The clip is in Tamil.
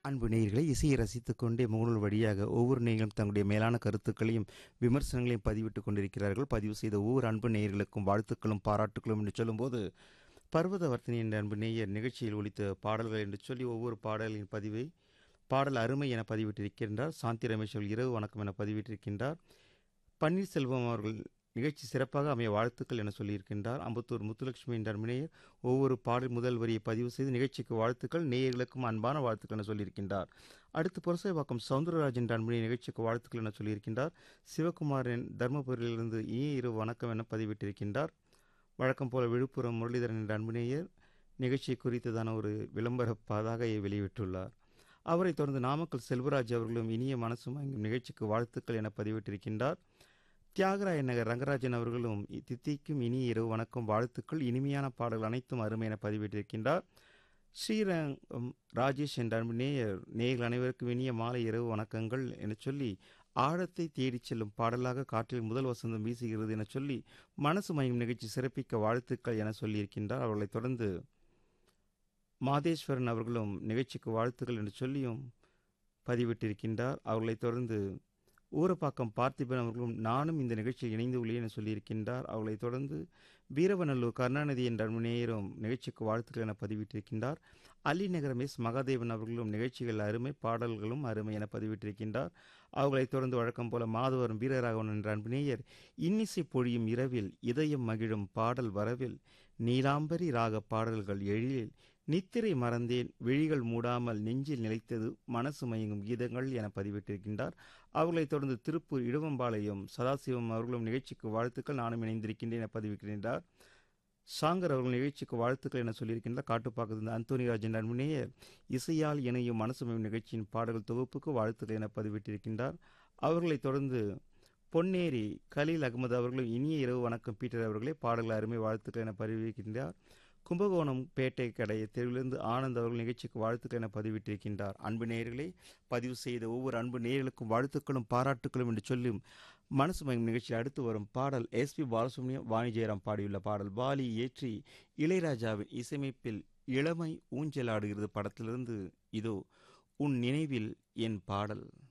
அன்பு நேயர்களை இசையை ரசித்துக் கொண்டே முகநூல் வழியாக ஒவ்வொரு நேயர்களும் தங்களுடைய மேலான கருத்துக்களையும் விமர்சனங்களையும் பதிவிட்டுக் கொண்டிருக்கிறார்கள் பதிவு செய்த ஒவ்வொரு அன்பு நேயர்களுக்கும் வாழ்த்துக்களும் பாராட்டுக்களும் என்று சொல்லும்போது பர்வதவர்த்தினி என்ற அன்பு நேயர் நிகழ்ச்சியில் ஒலித்த பாடல்கள் என்று சொல்லி ஒவ்வொரு பாடலின் பதிவை பாடல் அருமை என பதிவிட்டிருக்கின்றார் சாந்தி ரமேஷ் அவர்கள் இரவு வணக்கம் என பதிவிட்டிருக்கின்றார் பன்னீர்செல்வம் அவர்கள் நிகழ்ச்சி சிறப்பாக அமைய வாழ்த்துக்கள் என சொல்லியிருக்கின்றார் அம்பத்தூர் முத்துலட்சுமி என்ற நேயர் ஒவ்வொரு பாடல் முதல் வரியை பதிவு செய்து நிகழ்ச்சிக்கு வாழ்த்துக்கள் நேயர்களுக்கும் அன்பான வாழ்த்துக்கள் என சொல்லியிருக்கின்றார் அடுத்து புரசைவாக்கம் சவுந்தரராஜன் என்ற அன்புடைய நிகழ்ச்சிக்கு வாழ்த்துக்கள் என சொல்லியிருக்கின்றார் சிவகுமாரன் தர்மபுரியிலிருந்து இனிய இரவு வணக்கம் என பதிவிட்டிருக்கின்றார் வழக்கம் போல விழுப்புரம் முரளிதரன் என்ற அன்புநேயர் நிகழ்ச்சி குறித்ததான ஒரு விளம்பர பதாகையை வெளியிட்டுள்ளார் அவரைத் தொடர்ந்து நாமக்கல் செல்வராஜ் அவர்களும் இனிய மனசும் வாங்கும் நிகழ்ச்சிக்கு வாழ்த்துக்கள் என பதிவிட்டிருக்கின்றார் தியாகராய நகர் ரங்கராஜன் அவர்களும் தித்திக்கும் இனிய இரவு வணக்கம் வாழ்த்துக்கள் இனிமையான பாடல்கள் அனைத்தும் அருமை என பதிவிட்டிருக்கின்றார் ஸ்ரீரங்கம் ராஜேஷ் என்ற அன்பு நேயர் நேயர்கள் அனைவருக்கும் இனிய மாலை இரவு வணக்கங்கள் என சொல்லி ஆழத்தை தேடிச் செல்லும் பாடலாக காற்றில் முதல் வசந்தம் வீசுகிறது என சொல்லி மனசு மயம் நிகழ்ச்சி சிறப்பிக்க வாழ்த்துக்கள் என சொல்லியிருக்கின்றார் அவர்களைத் தொடர்ந்து மாதேஸ்வரன் அவர்களும் நிகழ்ச்சிக்கு வாழ்த்துக்கள் என்று சொல்லியும் பதிவிட்டிருக்கின்றார் அவர்களைத் தொடர்ந்து ஊரப்பாக்கம் பார்த்திபன் அவர்களும் நானும் இந்த நிகழ்ச்சியில் இணைந்து உள்ளேன் என சொல்லியிருக்கின்றார் அவர்களைத் தொடர்ந்து வீரவநல்லூர் கருணாநிதி என்ற நேயரும் நிகழ்ச்சிக்கு வாழ்த்துக்கள் என பதிவிட்டிருக்கின்றார் அலிநகரம் எஸ் மகாதேவன் அவர்களும் நிகழ்ச்சிகள் அருமை பாடல்களும் அருமை என பதிவிட்டிருக்கின்றார் அவர்களைத் தொடர்ந்து வழக்கம் போல மாதவரம் வீரராகவன் என்ற அன்பு நேயர் இன்னிசை பொழியும் இரவில் இதயம் மகிழும் பாடல் வரவில் நீலாம்பரி ராக பாடல்கள் எழிலில் நித்திரை மறந்தேன் விழிகள் மூடாமல் நெஞ்சில் நிலைத்தது மனசு மயங்கும் கீதங்கள் என பதிவிட்டிருக்கின்றார் அவர்களைத் தொடர்ந்து திருப்பூர் இடுவம்பாளையம் சதாசிவம் அவர்களும் நிகழ்ச்சிக்கு வாழ்த்துக்கள் நானும் இணைந்திருக்கின்றேன் என பதிவிட்டிருக்கின்றார் சாங்கர் அவர்கள் நிகழ்ச்சிக்கு வாழ்த்துக்கள் என சொல்லியிருக்கின்றார் காட்டுப்பாக்கத்திலிருந்து அந்தோனிராஜன் அன்புநேயர் இசையால் இணையும் மனசுமயம் நிகழ்ச்சியின் பாடல்கள் தொகுப்புக்கு வாழ்த்துக்கள் என பதிவிட்டிருக்கின்றார் அவர்களைத் தொடர்ந்து பொன்னேரி கலீல் அகமது அவர்களும் இனிய இரவு வணக்கம் பீட்டர் அவர்களே பாடல்கள் அருமை வாழ்த்துக்கள் என பதிவிருக்கின்றார் கும்பகோணம் பேட்டை கடை தெருவிலிருந்து ஆனந்த் அவர்கள் நிகழ்ச்சிக்கு வாழ்த்துக்கள் என பதிவிட்டிருக்கின்றார் அன்பு நேயர்களே பதிவு செய்த ஒவ்வொரு அன்பு நேயர்களுக்கும் வாழ்த்துக்களும் பாராட்டுக்களும் என்று சொல்லும் மனசு மயம் நிகழ்ச்சியில் அடுத்து வரும் பாடல் எஸ் பி பாலசுப்ரமணியம் வாணி ஜெயராம் பாடியுள்ள பாடல் பாலி ஏற்றி இளையராஜாவின் இசையமைப்பில் இளமை ஊஞ்சலாடுகிறது படத்திலிருந்து இதோ உன் நினைவில் என் பாடல்